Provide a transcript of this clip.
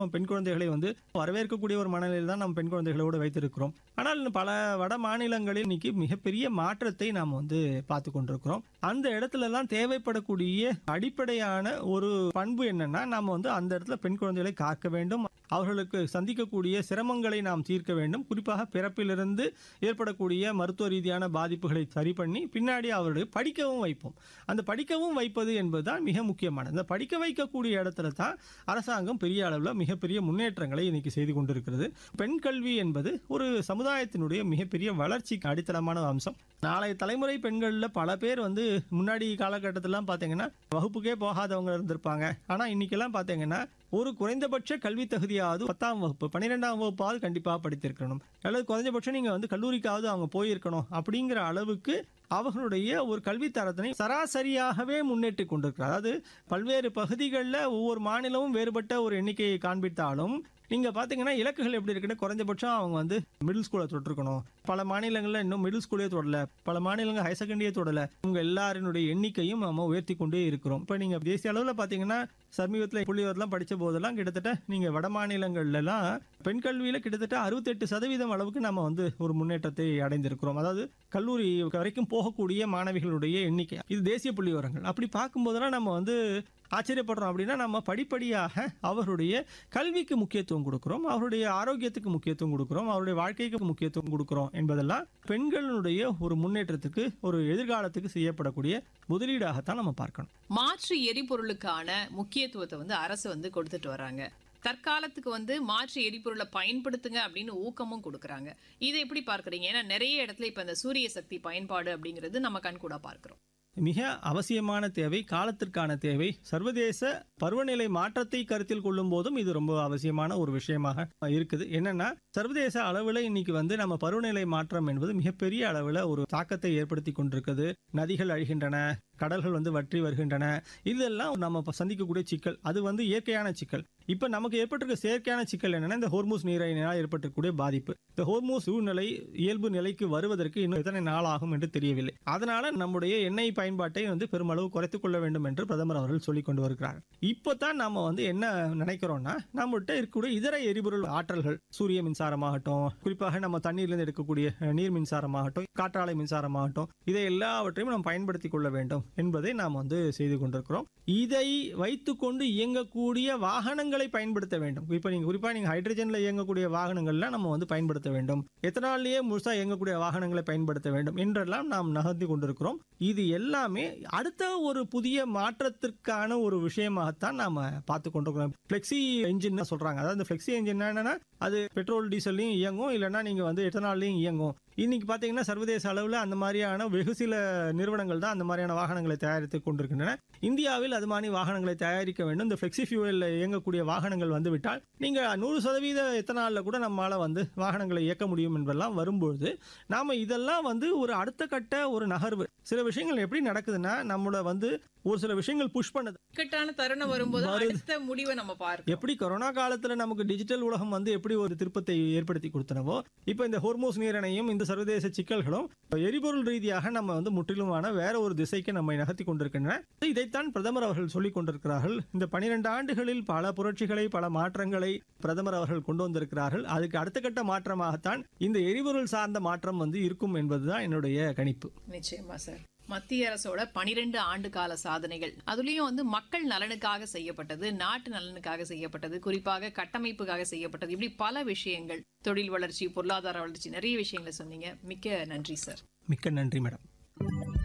பெண் குழந்தைகளை வந்து வரவேற்கக்கூடிய ஒரு மனநிலையில் தான் நம்ம பெண் குழந்தைகளோடு வைத்திருக்கிறோம் ஆனால் இன்னும் பல வட மாநிலங்களில் இன்னைக்கு மிகப்பெரிய மாற்றத்தை நாம் வந்து பார்த்து கொண்டிருக்கிறோம் அந்த இடத்துல எல்லாம் தேவைப்படக்கூடிய அடிப்படையான ஒரு பண்பு என்னன்னா நாம வந்து அந்த இடத்துல பெண் குழந்தைகளை காக்க வேண்டும் அவர்களுக்கு சந்திக்கக்கூடிய சிரமங்களை நாம் தீர்க்க வேண்டும் குறிப்பாக பிறப்பிலிருந்து ஏற்படக்கூடிய மருத்துவ ரீதியான பாதிப்புகளை சரி பண்ணி பின்னாடி அவர்களை படிக்கவும் வைப்போம் அந்த படிக்கவும் வைப்பது என்பதுதான் மிக முக்கியமானது அந்த படிக்க வைக்கக்கூடிய இடத்துல தான் அரசாங்கம் பெரிய அளவில் மிகப்பெரிய முன்னேற்றங்களை இன்னைக்கு செய்து கொண்டிருக்கிறது பெண் கல்வி என்பது ஒரு சமுதாயத்தினுடைய மிகப்பெரிய வளர்ச்சிக்கு அடித்தளமான அம்சம் நாளைய தலைமுறை பெண்களில் பல பேர் வந்து முன்னாடி காலகட்டத்திலாம் பார்த்தீங்கன்னா வகுப்புக்கே போகாதவங்க இருந்திருப்பாங்க ஆனால் இன்னைக்கெல்லாம் பார்த்தீங்கன்னா ஒரு குறைந்தபட்ச கல்வி தகுதியாவது பத்தாம் வகுப்பு பன்னிரெண்டாம் வகுப்பாவது கண்டிப்பாக படித்திருக்கணும் அல்லது குறைஞ்சபட்சம் நீங்கள் வந்து கல்லூரிக்காவது அவங்க போயிருக்கணும் அப்படிங்கிற அளவுக்கு அவர்களுடைய ஒரு கல்வி தரத்தினை சராசரியாகவே முன்னேற்றி கொண்டிருக்கிறார் அதாவது பல்வேறு பகுதிகளில் ஒவ்வொரு மாநிலமும் வேறுபட்ட ஒரு எண்ணிக்கையை காண்பித்தாலும் நீங்க பாத்தீங்கன்னா இலக்குகள் எப்படி இருக்குன்னு குறைஞ்சபட்சம் அவங்க வந்து மிடில் ஸ்கூலை தொட்டிருக்கணும் பல மாநிலங்கள்ல இன்னும் மிடில் ஸ்கூலே தொடரல பல மாநிலங்கள் ஹையர் செகண்டரியே தொடரல உங்க எல்லாரினுடைய எண்ணிக்கையும் நம்ம உயர்த்தி கொண்டே இருக்கிறோம் இப்போ நீங்க தேசிய அளவில் பாத்தீங்கன்னா சமீபத்தில் புள்ளிவரெல்லாம் படிச்ச போதெல்லாம் கிட்டத்தட்ட நீங்க வட மாநிலங்கள்ல எல்லாம் பெண் கல்வியில கிட்டத்தட்ட அறுபத்தெட்டு சதவீதம் அளவுக்கு நம்ம வந்து ஒரு முன்னேற்றத்தை அடைந்திருக்கிறோம் அதாவது கல்லூரி வரைக்கும் போகக்கூடிய மாணவிகளுடைய எண்ணிக்கை இது தேசிய புள்ளி விவரங்கள் அப்படி பார்க்கும்போதெல்லாம் நம்ம வந்து ஆச்சரியப்படுறோம் அப்படின்னா நம்ம படிப்படியாக அவருடைய கல்விக்கு முக்கியத்துவம் கொடுக்கிறோம் அவருடைய ஆரோக்கியத்துக்கு முக்கியத்துவம் கொடுக்கிறோம் அவருடைய வாழ்க்கைக்கு முக்கியத்துவம் கொடுக்கிறோம் என்பதெல்லாம் பெண்களுடைய ஒரு முன்னேற்றத்துக்கு ஒரு எதிர்காலத்துக்கு செய்யப்படக்கூடிய முதலீடாகத்தான் நம்ம பார்க்கணும் மாற்று எரிபொருளுக்கான முக்கியத்துவத்தை வந்து அரசு வந்து கொடுத்துட்டு வராங்க தற்காலத்துக்கு வந்து மாற்று எரிபொருளை பயன்படுத்துங்க அப்படின்னு ஊக்கமும் கொடுக்குறாங்க இதை எப்படி பார்க்கறீங்க ஏன்னா நிறைய இடத்துல இப்ப இந்த சூரிய சக்தி பயன்பாடு அப்படிங்கிறது நம்ம கண்கூடா பார்க்கிறோம் மிக அவசியமான தேவை காலத்திற்கான தேவை சர்வதேச பருவநிலை மாற்றத்தை கருத்தில் கொள்ளும் போதும் இது ரொம்ப அவசியமான ஒரு விஷயமாக இருக்குது என்னன்னா சர்வதேச அளவில் இன்னைக்கு வந்து நம்ம பருவநிலை மாற்றம் என்பது மிகப்பெரிய அளவில் ஒரு தாக்கத்தை ஏற்படுத்தி கொண்டிருக்குது நதிகள் அழிகின்றன கடல்கள் வந்து வற்றி வருகின்றன இதெல்லாம் நம்ம இப்ப சந்திக்கக்கூடிய சிக்கல் அது வந்து இயற்கையான சிக்கல் இப்ப நமக்கு ஏற்பட்டிருக்க செயற்கையான சிக்கல் என்னன்னா இந்த ஹோர்மூஸ் நீரினால் ஏற்பட்டிருக்கக்கூடிய பாதிப்பு இந்த ஹோர்மூஸ் சூழ்நிலை இயல்பு நிலைக்கு வருவதற்கு இன்னும் எத்தனை நாள் ஆகும் என்று தெரியவில்லை அதனால நம்முடைய எண்ணெய் பயன்பாட்டை வந்து பெருமளவு குறைத்துக் கொள்ள வேண்டும் என்று பிரதமர் அவர்கள் சொல்லிக் கொண்டு வருகிறார் இப்போ தான் நாம வந்து என்ன நினைக்கிறோம்னா நம்மகிட்ட இருக்கக்கூடிய இதர எரிபொருள் ஆற்றல்கள் சூரிய மின்சாரமாகட்டும் குறிப்பாக நம்ம தண்ணீர்லேருந்து எடுக்கக்கூடிய அஹ், நீர் மின்சாரமாகட்டும் காற்றாலை மின்சாரமாகட்டும் இதை எல்லாவற்றையும் நாம் பயன்படுத்திக் கொள்ள வேண்டும் என்பதை நாம் வந்து செய்து கொண்டிருக்கிறோம் இதை வைத்துக்கொண்டு இயங்கக்கூடிய வாகனங்களை பயன்படுத்த வேண்டும் இப்போ நீங்க குறிப்பா நீங்க ஹைட்ரஜன்ல இயங்கக்கூடிய வாகனங்கள்லாம் நம்ம வந்து பயன்படுத்த வேண்டும் எத்தனாலேயே முழுசா இயங்கக்கூடிய வாகனங்களை பயன்படுத்த வேண்டும் என்றெல்லாம் நாம் நகர்த்தி கொண்டிருக்கிறோம் இது எல்லாமே அடுத்த ஒரு புதிய மாற்றத்திற்கான ஒரு விஷயமாகத்தான் நாம பார்த்து கொண்டிருக்கிறோம் பிளெக்சி என்ஜின் சொல்றாங்க அதாவது பிளெக்சி என்ஜின் என்னன்னா அது பெட்ரோல் டீசல்லையும் இயங்கும் இல்லைன்னா நீங்க வந்து எத்தனாலையும் இயங்கும் இன்னைக்கு பாத்தீங்கன்னா சர்வதேச அளவில் அந்த மாதிரியான வெகு சில நிறுவனங்கள் தான் அந்த மாதிரியான வாகனங்களை தயாரித்து கொண்டிருக்கின்றன இந்தியாவில் அது மாதிரி வாகனங்களை தயாரிக்க வேண்டும் இந்த ஃபிளெக்சி ஃபியூவலில் இயங்கக்கூடிய வாகனங்கள் வந்து விட்டால் நீங்க நூறு சதவீத எத்தனாலில் கூட நம்மால வந்து வாகனங்களை இயக்க முடியும் என்பதெல்லாம் வரும்பொழுது நாம இதெல்லாம் வந்து ஒரு அடுத்த கட்ட ஒரு நகர்வு சில விஷயங்கள் எப்படி நடக்குதுன்னா நம்மள வந்து ஒரு சில விஷயங்கள் புஷ் பண்ணுது இக்கட்டான தருணம் வரும்போது வருது. அடுத்த முடிவை நம்ம பார்க்கிறோம் எப்படி கொரோனா காலத்துல நமக்கு டிஜிட்டல் உலகம் வந்து எப்படி ஒரு திருப்பத்தை ஏற்படுத்தி கொடுத்தனவோ இப்போ இந்த ஹோர்மோஸ் நீரணையும் இந்த சர்வதேச சிக்கல்களும் எரிபொருள் ரீதியாக நம்ம வந்து முற்றிலுமான வேற ஒரு திசைக்கு நம்மை நகர்த்தி கொண்டிருக்கின்றன இதைத்தான் பிரதமர் அவர்கள் சொல்லிக் கொண்டிருக்கிறார்கள் இந்த பனிரெண்டு ஆண்டுகளில் பல புரட்சிகளை பல மாற்றங்களை பிரதமர் அவர்கள் கொண்டு வந்திருக்கிறார்கள் அதுக்கு அடுத்த கட்ட மாற்றமாகத்தான் இந்த எரிபொருள் சார்ந்த மாற்றம் வந்து இருக்கும் என்பதுதான் என்னுடைய கணிப்பு நிச்சயமா சார் மத்திய அரசோட பனிரெண்டு ஆண்டு கால சாதனைகள் அதுலயும் வந்து மக்கள் நலனுக்காக செய்யப்பட்டது நாட்டு நலனுக்காக செய்யப்பட்டது குறிப்பாக கட்டமைப்புக்காக செய்யப்பட்டது இப்படி பல விஷயங்கள் தொழில் வளர்ச்சி பொருளாதார வளர்ச்சி நிறைய விஷயங்களை சொன்னீங்க மிக்க நன்றி சார் மிக்க நன்றி மேடம்